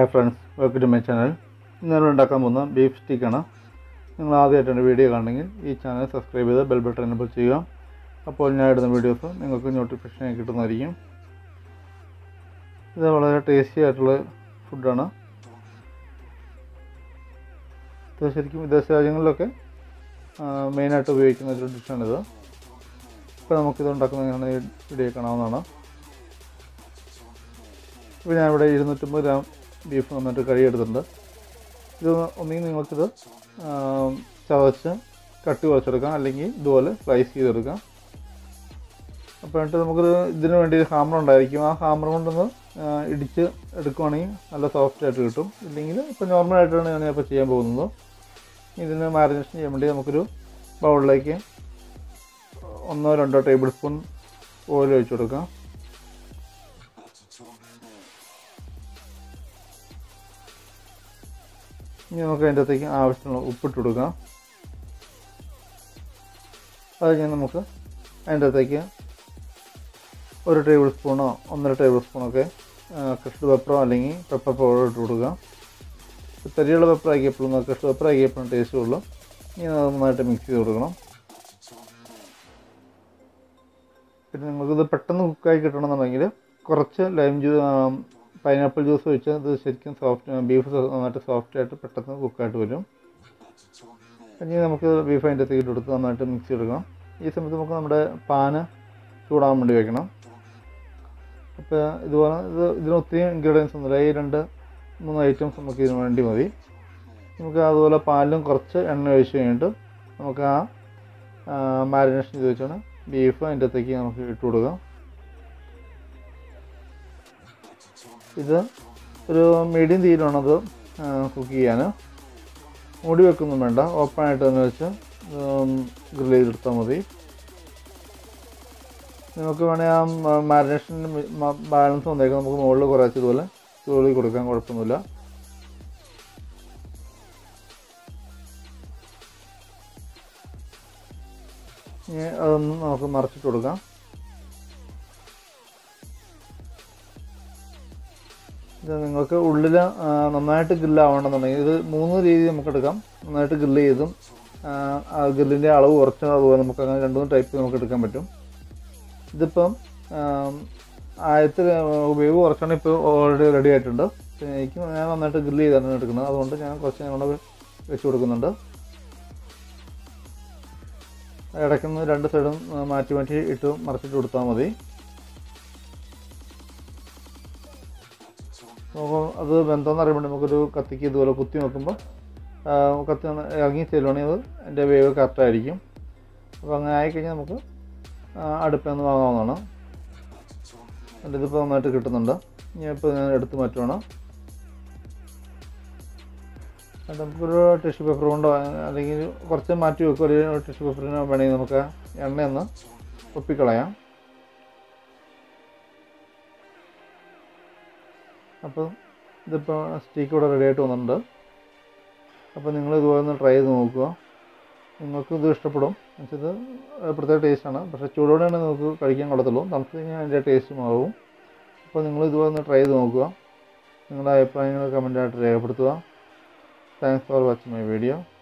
hi friends welcome to my channel ഇന്ന് നമ്മൾ ഉണ്ടാക്കാൻ പോകുന്ന ബീഫ് സ്റ്റിക്കാണ് നിങ്ങൾ ആദ്യമായിട്ടാണ് വീഡിയോ കാണണമെങ്കിൽ ഈ ചാനൽ സബ്സ്ക്രൈബ് ചെയ്ത് ബെൽ ബട്ടൺ എനബിൾ ചെയ്യുക അപ്പോൾ ഞാൻ ഇടുന്ന വീഡിയോസ് നിങ്ങൾക്ക് നോട്ടിഫിക്കേഷൻ കിട്ടുന്നതായിരിക്കും ഇത് വളരെ ടേസ്റ്റി ആയിട്ടുള്ള ഫുഡാണ് ഇത് ശരിക്കും വിദേശ രാജ്യങ്ങളിലൊക്കെ മെയിനായിട്ട് ഉപയോഗിക്കുന്ന ഒരു ഡിഷാണിത് ഇപ്പോൾ നമുക്കിത് ഉണ്ടാക്കുന്നത് എങ്ങനെയാണ് വീഡിയോ കാണാവുന്നതാണ് ഇപ്പോൾ ഞാനിവിടെ ഇരുന്നൂറ്റമ്പത് ഗ്രാം ബീഫ് നന്നായിട്ട് കഴുകിയെടുത്തിട്ടുണ്ട് ഇത് ഒന്നെങ്കിൽ നിങ്ങൾക്കിത് ചതച്ച് കട്ടി കുറച്ചെടുക്കാം അല്ലെങ്കിൽ ഇതുപോലെ സ്ലൈസ് ചെയ്തെടുക്കാം അപ്പോൾ എന്നിട്ട് നമുക്കിത് ഇതിന് വേണ്ടി ഒരു ഹാമർ ഉണ്ടായിരിക്കും ആ ഹാമർ കൊണ്ടൊന്ന് ഇടിച്ച് എടുക്കുവാണെങ്കിൽ നല്ല സോഫ്റ്റ് ആയിട്ട് കിട്ടും ഇല്ലെങ്കിൽ ഇപ്പോൾ നോർമലായിട്ടാണ് ഞാനിപ്പോൾ ചെയ്യാൻ പോകുന്നത് ഇതിന് മാരിനേഷൻ ചെയ്യാൻ വേണ്ടി നമുക്കൊരു ബൗളിലേക്ക് ഒന്നോ രണ്ടോ ടേബിൾ സ്പൂൺ ഓയിൽ ഒഴിച്ചു കൊടുക്കാം ഇനി നമുക്ക് അതിൻ്റെ അകത്തേക്ക് ആവശ്യമുള്ള ഉപ്പിട്ട് കൊടുക്കാം അത് കഴിഞ്ഞ് നമുക്ക് അതിൻ്റെ അകത്തേക്ക് ഒരു ടേബിൾ സ്പൂണോ ഒന്നര ടേബിൾ സ്പൂണൊക്കെ കഷ്ട് പെപ്പറോ അല്ലെങ്കിൽ പെപ്പർ പൗഡർ ഇട്ട് കൊടുക്കുക തരിയുള്ള പെപ്പർ ആക്കിയപ്പോഴും കഷ്ട് പെപ്പർ ആക്കിയപ്പോഴും ടേസ്റ്റ് ഉള്ളൂ ഇനി അത് നന്നായിട്ട് മിക്സ് ചെയ്ത് കൊടുക്കണം പിന്നെ നിങ്ങൾക്കിത് പെട്ടെന്ന് കുക്കായി കിട്ടണമെന്നുണ്ടെങ്കിൽ കുറച്ച് ലൈം ജ്യൂസ് പൈനാപ്പിൾ ജ്യൂസ് ഒഴിച്ച് ഇത് ശരിക്കും സോഫ്റ്റ് ബീഫ് നന്നായിട്ട് സോഫ്റ്റ് ആയിട്ട് പെട്ടെന്ന് കുക്കായിട്ട് വരും ഇനി നമുക്ക് ബീഫ് അതിൻ്റെ അകത്തേക്ക് എടുത്ത് നന്നായിട്ട് മിക്സ് ചെയ്തെടുക്കണം ഈ സമയത്ത് നമുക്ക് നമ്മുടെ പാന് ചൂടാകാൻ വേണ്ടി വെക്കണം അപ്പോൾ ഇതുപോലെ ഇത് ഇതിന് ഒത്തിരി ഇൻഗ്രീഡിയൻസ് ഒന്നുമില്ല ഈ രണ്ട് മൂന്ന് ഐറ്റംസ് നമുക്ക് ഇതിന് വേണ്ടി മതി നമുക്ക് അതുപോലെ പാലിലും കുറച്ച് എണ്ണ ഒഴിച്ച് കഴിഞ്ഞിട്ട് നമുക്ക് ആ മാരിനേഷൻ ചെയ്ത് വെച്ചാണ് ബീഫ് അതിൻ്റെ അകത്തേക്ക് നമുക്ക് ഇട്ട് കൊടുക്കാം ഇത് ഒരു മീഡിയം തീയിലാണത് കുക്ക് ചെയ്യാൻ മൂടി വെക്കൊന്നും വേണ്ട ഓപ്പണായിട്ട് തന്നെ വെച്ച് ഗ്രിൽ ചെയ്തെടുത്താൽ മതി നമുക്ക് വേണേൽ ആ മാരിനേഷൻ ബാലൻസ് വന്നേക്കാം നമുക്ക് മുകളിൽ കുറച്ച് ഇതുപോലെ ചൂളി കൊടുക്കാൻ കുഴപ്പമൊന്നുമില്ല ഇനി അതൊന്ന് നമുക്ക് മറച്ചിട്ട് കൊടുക്കാം ഇത് നിങ്ങൾക്ക് ഉള്ളിൽ നന്നായിട്ട് ഗ്രില്ലാവണമെന്നുണ്ടെങ്കിൽ ഇത് മൂന്ന് രീതി നമുക്ക് എടുക്കാം നന്നായിട്ട് ഗ്രില്ല് ചെയ്തും ആ ഗ്രില്ലിൻ്റെ അളവ് കുറച്ച് അതുപോലെ നമുക്ക് അങ്ങനെ രണ്ട് മൂന്ന് ടൈപ്പ് നമുക്ക് എടുക്കാൻ പറ്റും ഇതിപ്പം ആദ്യത്തെ ഉപയോഗം കുറച്ചാണ് ഇപ്പോൾ ഓൾറെഡി റെഡി ആയിട്ടുണ്ട് എനിക്ക് ഞാൻ നന്നായിട്ട് ഗ്രില്ല് ചെയ്താണ് എടുക്കുന്നത് അതുകൊണ്ട് ഞാൻ കുറച്ച് ഞങ്ങളുടെ വെച്ച് കൊടുക്കുന്നുണ്ട് ഇടയ്ക്കുന്ന് രണ്ട് സൈഡും മാറ്റി മാറ്റി ഇട്ട് മറച്ചിട്ട് കൊടുത്താൽ മതി നമുക്ക് അത് ബന്ധമെന്ന് അറിയുമ്പോൾ നമുക്കൊരു കത്തിക്ക് ഇതുപോലെ കുത്തി നോക്കുമ്പോൾ കത്തി ഇറങ്ങി ചെല്ലുവാണെങ്കിൽ അത് എൻ്റെ വേവ് കറക്റ്റായിരിക്കും അപ്പോൾ അങ്ങനെ ആയിക്കഴിഞ്ഞാൽ നമുക്ക് അടുപ്പിൽ നിന്ന് വാങ്ങാവുന്നതാണ് എൻ്റെ ഇതിപ്പോൾ നന്നായിട്ട് കിട്ടുന്നുണ്ട് ഞാൻ ഇപ്പോൾ ഞാൻ എടുത്ത് മാറ്റുവാണ് നമുക്കൊരു ടിഷ്യൂ പേപ്പർ കൊണ്ടോ അല്ലെങ്കിൽ കുറച്ച് മാറ്റി വെക്കുക ഒരു ടിഷ്യൂ പേപ്പറിന് വേണമെങ്കിൽ നമുക്ക് എണ്ണയൊന്ന് ഒപ്പിക്കളയാം അപ്പോൾ ഇതിപ്പോൾ സ്റ്റീക്ക് ഇവിടെ റെഡി ആയിട്ട് വന്നിട്ടുണ്ട് അപ്പോൾ നിങ്ങൾ ഇതുപോലെ ഒന്ന് ട്രൈ ചെയ്ത് നോക്കുക നിങ്ങൾക്ക് ഇത് ഇഷ്ടപ്പെടും എന്നുവെച്ചത് പ്രത്യേക ടേസ്റ്റാണ് പക്ഷേ ചൂടോടെയാണ് നിങ്ങൾക്ക് കഴിക്കാൻ കൊള്ളത്തുള്ളൂ തണുത്ത് കഴിഞ്ഞാൽ അതിൻ്റെ ടേസ്റ്റ് മാറും അപ്പോൾ നിങ്ങൾ ഇതുപോലെ ഒന്ന് ട്രൈ ചെയ്ത് നോക്കുക നിങ്ങളുടെ അഭിപ്രായങ്ങൾ കമൻറ്റായിട്ട് രേഖപ്പെടുത്തുക thanks for watching my video